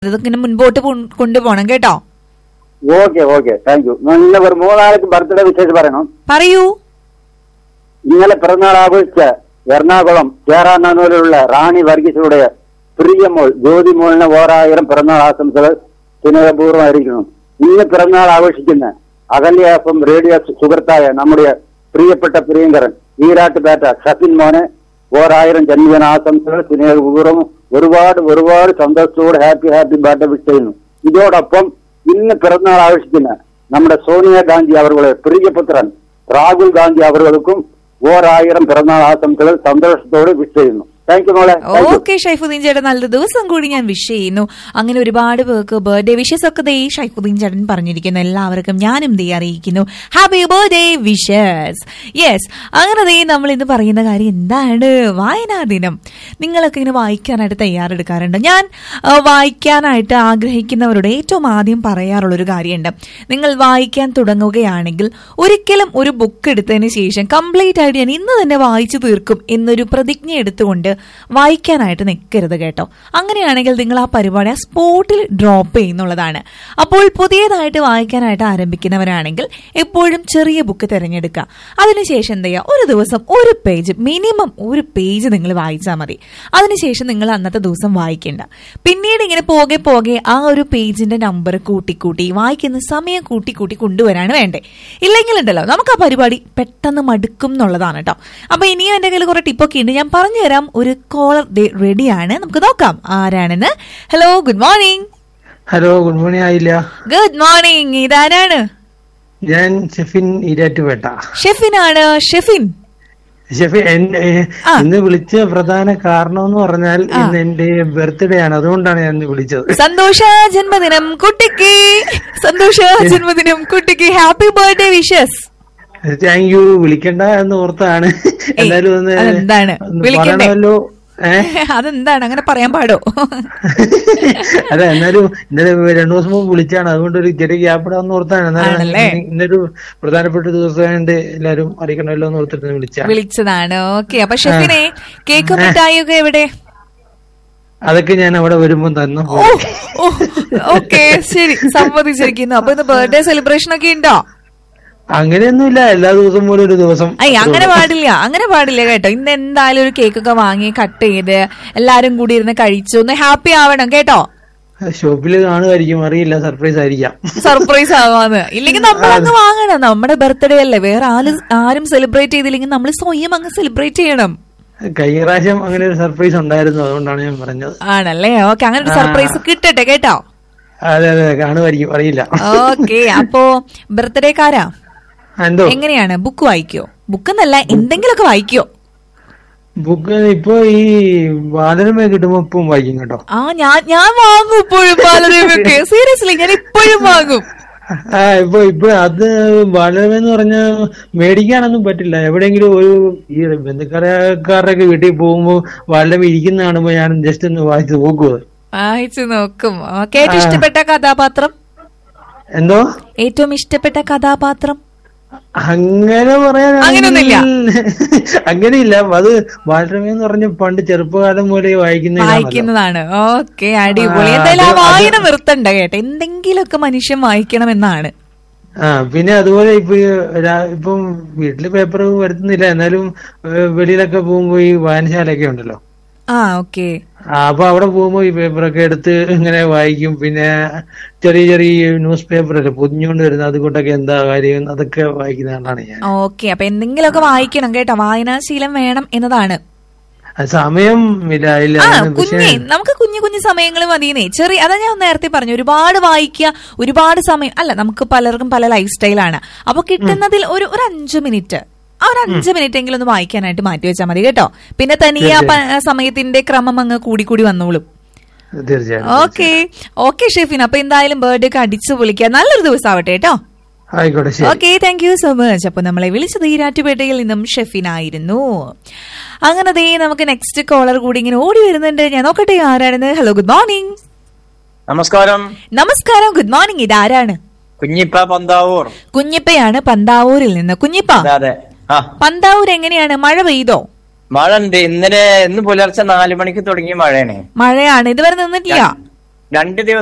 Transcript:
ഇതൊക്കെ മുൻപോട്ട് കൊ- കൊണ്ടുപോകണം കേട്ടോ ഓക്കെ ഓക്കെ താങ്ക് യു ഇന്ന് ഒരു മൂന്നാൾക്ക് ബർത്ത്ഡേ വിശേഷം പറയണം പറയൂ ഇന്നലെ പിറന്നാൾ ആഘോഷിച്ച എറണാകുളം ചേറാനൂരിലുള്ള റാണി വർഗീസുടെ പ്രിയമോൾ ജ്യോതിമോളിന് ഓരായിരം പിറന്നാൾ ആശംസകൾ സ്നേഹപൂർവ്വമായിരിക്കുന്നു ഇന്ന് പിറന്നാൾ ആഘോഷിക്കുന്ന അകല്യാസം റേഡിയോ സുഹൃത്തായ നമ്മുടെ പ്രിയപ്പെട്ട പ്രിയങ്കരൻ ഈരാട്ടുപേറ്റ ഷഫിൻ മോനെ ഓരായിരം ജന്മദിന ആശംസകൾ സ്നേഹപൂർവ്വം ഒരുപാട് ഒരുപാട് സന്തോഷത്തോടെ ഹാപ്പി ഹാപ്പി ബർത്ത്ഡേ വിഷ് ചെയ്യുന്നു ഇതോടൊപ്പം ഇന്ന് പിറന്നാൾ ആഘോഷിക്കുന്ന നമ്മുടെ സോണിയാഗാന്ധി അവരുടെ പ്രിയപുത്രൻ രാഹുൽ ഗാന്ധി അവർക്കും ഓരായിരം പിറന്നാൾ ആശംസകൾ സന്തോഷത്തോടെ വിഷ് ചെയ്യുന്നു താങ്ക് യു മോളെ Thank you. ഓക്കെ ഷൈഫുദ്ദീൻ ചേട്ടൻ നല്ല ദിവസം കൂടി ഞാൻ വിഷ് ചെയ്യുന്നു അങ്ങനെ ഒരുപാട് പേർക്ക് ബർത്ത്ഡേ വിഷസ് ഒക്കെ ദേ ഷൈഫുദ്ദീൻ ചേട്ടൻ പറഞ്ഞിരിക്കുന്നു എല്ലാവർക്കും ഞാനും ദേ അറിയിക്കുന്നു ഹാപ്പി ബർത്ത്ഡേ വിഷസ് യെസ് അങ്ങനെ ദേ നമ്മൾ ഇന്ന് പറയുന്ന കാര്യം എന്താണ് വായനാ ദിനം നിങ്ങളൊക്കെ ഇങ്ങനെ വായിക്കാനായിട്ട് തയ്യാറെടുക്കാറുണ്ട് ഞാൻ ആ, വായിക്കാനായിട്ട് ആഗ്രഹിക്കുന്നവരോട് ഏറ്റവും ആദ്യം പറയാറുള്ളൊരു കാര്യമുണ്ട് നിങ്ങൾ വായിക്കാൻ തുടങ്ങുകയാണെങ്കിൽ ഒരിക്കലും ഒരു ബുക്ക് എടുത്തതിന് ശേഷം കംപ്ലീറ്റ് ആയിട്ട് ഞാൻ ഇന്ന് തന്നെ വായിച്ചു തീർക്കും എന്നൊരു പ്രതിജ്ഞ എടുത്തുകൊണ്ട് വായിക്കാനായിട്ട് നിൽക്കരുത് കേട്ടോ അങ്ങനെയാണെങ്കിൽ നിങ്ങൾ ആ പരിപാടി ആ സ്പോട്ടിൽ ഡ്രോപ്പ് ചെയ്യുന്നുള്ളതാണ് അപ്പോൾ പുതിയതായിട്ട് വായിക്കാനായിട്ട് ആരംഭിക്കുന്നവരാണെങ്കിൽ എപ്പോഴും ചെറിയ ബുക്ക് തിരഞ്ഞെടുക്കുക അതിനുശേഷം എന്ത് ചെയ്യുക ഒരു ദിവസം ഒരു പേജ് മിനിമം ഒരു പേജ് നിങ്ങൾ വായിച്ചാൽ മതി അതിനുശേഷം നിങ്ങൾ അന്നത്തെ ദിവസം വായിക്കേണ്ട പിന്നീട് ഇങ്ങനെ പോകെ പോകെ ആ ഒരു പേജിന്റെ നമ്പർ കൂട്ടിക്കൂട്ടി വായിക്കുന്ന സമയം കൂട്ടിക്കൂട്ടി കൊണ്ടുവരാണ് വേണ്ടേ ഇല്ലെങ്കിൽ ഉണ്ടല്ലോ നമുക്ക് ആ പരിപാടി പെട്ടെന്ന് മടുക്കും എന്നുള്ളതാണ് കേട്ടോ അപ്പൊ ഇനിയും എന്റെ കയ്യിൽ കുറെ ടിപ്പൊക്കെ ഉണ്ട് ഞാൻ പറഞ്ഞുതരാം ഒരു കോളർ റെഡിയാണ് നമുക്ക് നോക്കാം ആരാണെന്ന് hello good morning hello good morning ആയില്ല ഗുഡ് മോർണിംഗ് ഇതാരാണ് ഞാൻ ഷെഫിൻ ഈരാറ്റുപേട്ട ഷെഫിനാണ് ഷെഫിൻ ഷെഫിൻ എൻ- ഏ, ആ. ഇന്ന് വിളിച്ച പ്രധാന കാരണം എന്ന് പറഞ്ഞാൽ ഇന്ന് എന്റെ ബർത്ത്ഡേ ആണ് അതുകൊണ്ടാണ് ഞാൻ ഇന്ന് വിളിച്ചത് സന്തോഷ ജന്മദിനം കുട്ടിക്ക് സന്തോഷ ജന്മദിനം കുട്ടിക്ക് happy birthday wishes thank you വിളിക്കണ്ട എന്ന് ഓർത്താണ് എന്തായാലും ഒന്ന് അതെന്താണ്? ഒന്ന് വിളിക്കണ്ടേ? പറയണമല്ലോ ഏ അതെന്താണ് അങ്ങനെ പറയാൻ പാടോ അല്ല എന്നാലും ഇന്നലെ രണ്ടു ദിവസം മുമ്പ് വിളിച്ചാണ് അതുകൊണ്ട് ഒരു ചെറിയ ഗ്യാപ്പ് ഇടാന്ന് ഓർത്താണ് എന്നാലും ആണല്ലേ? ഇന്ന് ഇന്നൊരു പ്രധാനപ്പെട്ട ദിവസമായിട്ട് എല്ലാരും അറിയിക്കണമല്ലോ എന്ന് ഓർത്തിട്ട് വിളിച്ചാണ് വിളിച്ചതാണ് ഓക്കെ അപ്പൊ ഷെഫിനെ കേക്ക് മിഠായിയൊക്കെ എവിടെ അതൊക്കെ ഞാൻ അവിടെ വരുമ്പോ തന്നു ഓ ഓക്കെ ശരി സമ്മതിച്ചിരിക്കുന്നു അപ്പൊ ഇന്ന് ബർത്ത്ഡേ സെലിബ്രേഷൻ ഒക്കെ ഉണ്ടോ അങ്ങനെയൊന്നുമില്ല എല്ലാ ദിവസവും പോലെ ഒരു ദിവസം അയ്യ അങ്ങനെ പാടില്ല അങ്ങനെ പാടില്ല കേട്ടോ ഇന്ന് എന്തായാലും ഒരു കേക്ക് ഒക്കെ വാങ്ങി കട്ട് ചെയ്ത് എല്ലാരും കൂടി ഇരുന്ന് കഴിച്ചു ഒന്ന് ഹാപ്പി ആവണം കേട്ടോ ഷോപ്പിൽ കാണുമായിരിക്കും അറിയില്ല സർപ്രൈസ് ആയിരിക്കാം സർപ്രൈസ് ആവാന്ന് ഇല്ലെങ്കിൽ നമ്മൾ അങ്ങ് വാങ്ങണം നമ്മുടെ ബർത്ത്ഡേ അല്ലേ വേറെ ആരും ആരും സെലിബ്രേറ്റ് ചെയ്തില്ലെങ്കിൽ നമ്മൾ സ്വയം അങ്ങ് സെലിബ്രേറ്റ് ചെയ്യണം കഴിഞ്ഞ പ്രാവശ്യം അങ്ങനെ ഒരു സർപ്രൈസ് ഉണ്ടായിരുന്നു അതുകൊണ്ടാണ് ഞാൻ പറഞ്ഞത് ആണല്ലേ ഓക്കെ അങ്ങനെ ഒരു സർപ്രൈസ് കിട്ടട്ടെ കേട്ടോ അതെ അതെ കാണുമായിരിക്കും അറിയില്ല ഓക്കെ അപ്പോ ബർത്ത്ഡേക്കാരാ എന്തോ എങ്ങനെയാണ് ബുക്ക് വായിക്കോ ബുക്ക് എന്നല്ല എന്തെങ്കിലുമൊക്കെ വായിക്കോ ബുക്ക് ഇപ്പൊ ഈ ബാലരമ കിട്ടുമ്പോ ഇപ്പം വായിക്കും കേട്ടോ ആ ഞാൻ ഞാൻ വാങ്ങും ഇപ്പോഴും ബാലരമയൊക്കെ സീരിയസ്ലി ഞാൻ ഇപ്പോഴും വാങ്ങും ആ ഇപ്പൊ ഇപ്പൊ അത് ബാലരമ എന്ന് പറഞ്ഞ മേടിക്കാനൊന്നും പറ്റില്ല എവിടെയെങ്കിലും ഒരു ഈ ബന്ധുക്കാരക്കാരുടെ ഒക്കെ വീട്ടിൽ പോകുമ്പോ ബാലരമ ഇരിക്കുന്ന കാണുമ്പോ ഞാൻ ജസ്റ്റ് ഒന്ന് വായിച്ച് നോക്കുക വായിച്ചു നോക്കും ഓക്കെ ഏറ്റവും ഇഷ്ടപ്പെട്ട കഥാപാത്രം എന്തോ ഏറ്റവും ഇഷ്ടപ്പെട്ട കഥാപാത്രം അങ്ങനെ പറയാൻ അങ്ങനെയൊന്നുമില്ല. അങ്ങനെയില്ല അത് ബാലരമ എന്ന് പറഞ്ഞ പണ്ട് ചെറുപ്പകാലം മുതലേ വായിക്കുന്ന വായിക്കുന്നതാണ് ഓക്കെ അടിപൊളി ആ, എന്തായാലും ആ അത് വായന നിർത്തണ്ട കേട്ടോ എന്തെങ്കിലുമൊക്കെ മനുഷ്യൻ വായിക്കണമെന്നാണ് ആ പിന്നെ അതുപോലെ ഇപ്പൊ ഈ രാ- ഇപ്പം വീട്ടില് പേപ്പർ വരുത്തുന്നില്ല എന്നാലും ഏഹ്, വെളിയിലൊക്കെ പോകുമ്പോ ഈ വായനശാലയൊക്കെ ഉണ്ടല്ലോ ആ ഓക്കെ ആ, അപ്പൊ അവിടെ പോകുമ്പോ ഈ പേപ്പറൊക്കെ എടുത്ത് ഇങ്ങനെ വായിക്കും പിന്നെ ചെറിയ ചെറിയ ന്യൂസ് പേപ്പറൊക്കെ പൊതിഞ്ഞുകൊണ്ട് വരുന്ന അതുകൊണ്ടൊക്കെ എന്താ കാര്യം അതൊക്കെ വായിക്കുന്ന ആളാണ് ഞാൻ ഓക്കെ അപ്പൊ എന്തെങ്കിലുമൊക്കെ വായിക്കണം കേട്ടോ വായനാശീലം വേണം എന്നതാണ് അത് സമയം ഇല്ല ഇല്ല ആ പക്ഷെ കുഞ്ഞേ നമുക്ക് കുഞ്ഞു കുഞ്ഞു സമയങ്ങൾ മതിയെന്നേ ചെറിയ അതാ ഞാൻ നേരത്തെ പറഞ്ഞു ഒരുപാട് വായിക്കുക ഒരുപാട് സമയം അല്ല നമുക്ക് പലർക്കും പല ലൈഫ് സ്റ്റൈലാണ് അപ്പൊ കിട്ടുന്നതിൽ ഒരു ഒരു അഞ്ചു മിനിറ്റ് ആ ഒരു അഞ്ച് മിനിറ്റ് എങ്കിലും ഒന്ന് വായിക്കാനായിട്ട് മാറ്റി വെച്ചാൽ മതി കേട്ടോ പിന്നെ തനിയെ ആ പ- സമയത്തിന്റെ ക്രമം അങ്ങ് കൂടി കൂടി വന്നോളും തീർച്ചയായും ഓക്കെ ഓക്കെ ഷെഫിൻ അപ്പൊ എന്തായാലും ബർത്ത്ഡേ ഒക്കെ അടിച്ചു പൊളിക്കുക നല്ലൊരു ദിവസം ആവട്ടെ കേട്ടോ ആയിക്കോട്ടെ ശരി okay thank you so much അപ്പൊ നമ്മളെ വിളിച്ചത് ഈരാറ്റുപേട്ടയിൽ നിന്നും ഷെഫിനായിരുന്നു അങ്ങനെ ദേ നമുക്ക് നെക്സ്റ്റ് കോളർ കൂടി ഇങ്ങനെ ഓടി വരുന്നുണ്ട് ഞാൻ നോക്കട്ടെ ആരാണെന്ന് ഹലോ ഗുഡ് മോർണിംഗ് നമസ്കാരം നമസ്കാരം ഗുഡ് മോർണിംഗ് ഇതാരാണ് കുഞ്ഞിപ്പ പന്താവൂർ കുഞ്ഞിപ്പയാണ് പന്താവൂരിൽ നിന്ന് കുഞ്ഞിപ്പ അതെ അതെ ആ പന്താവൂർ എങ്ങനെയാണ് മഴ പെയ്തോ മഴ ഉണ്ട് ഇന്നലെ ഇന്ന് പുലർച്ചെ നാലു മണിക്ക് തുടങ്ങിയ മഴയാണ് മഴയാണ് ഇതുവരെ നിന്നിട്ടില്ല രണ്ട് ദിവസം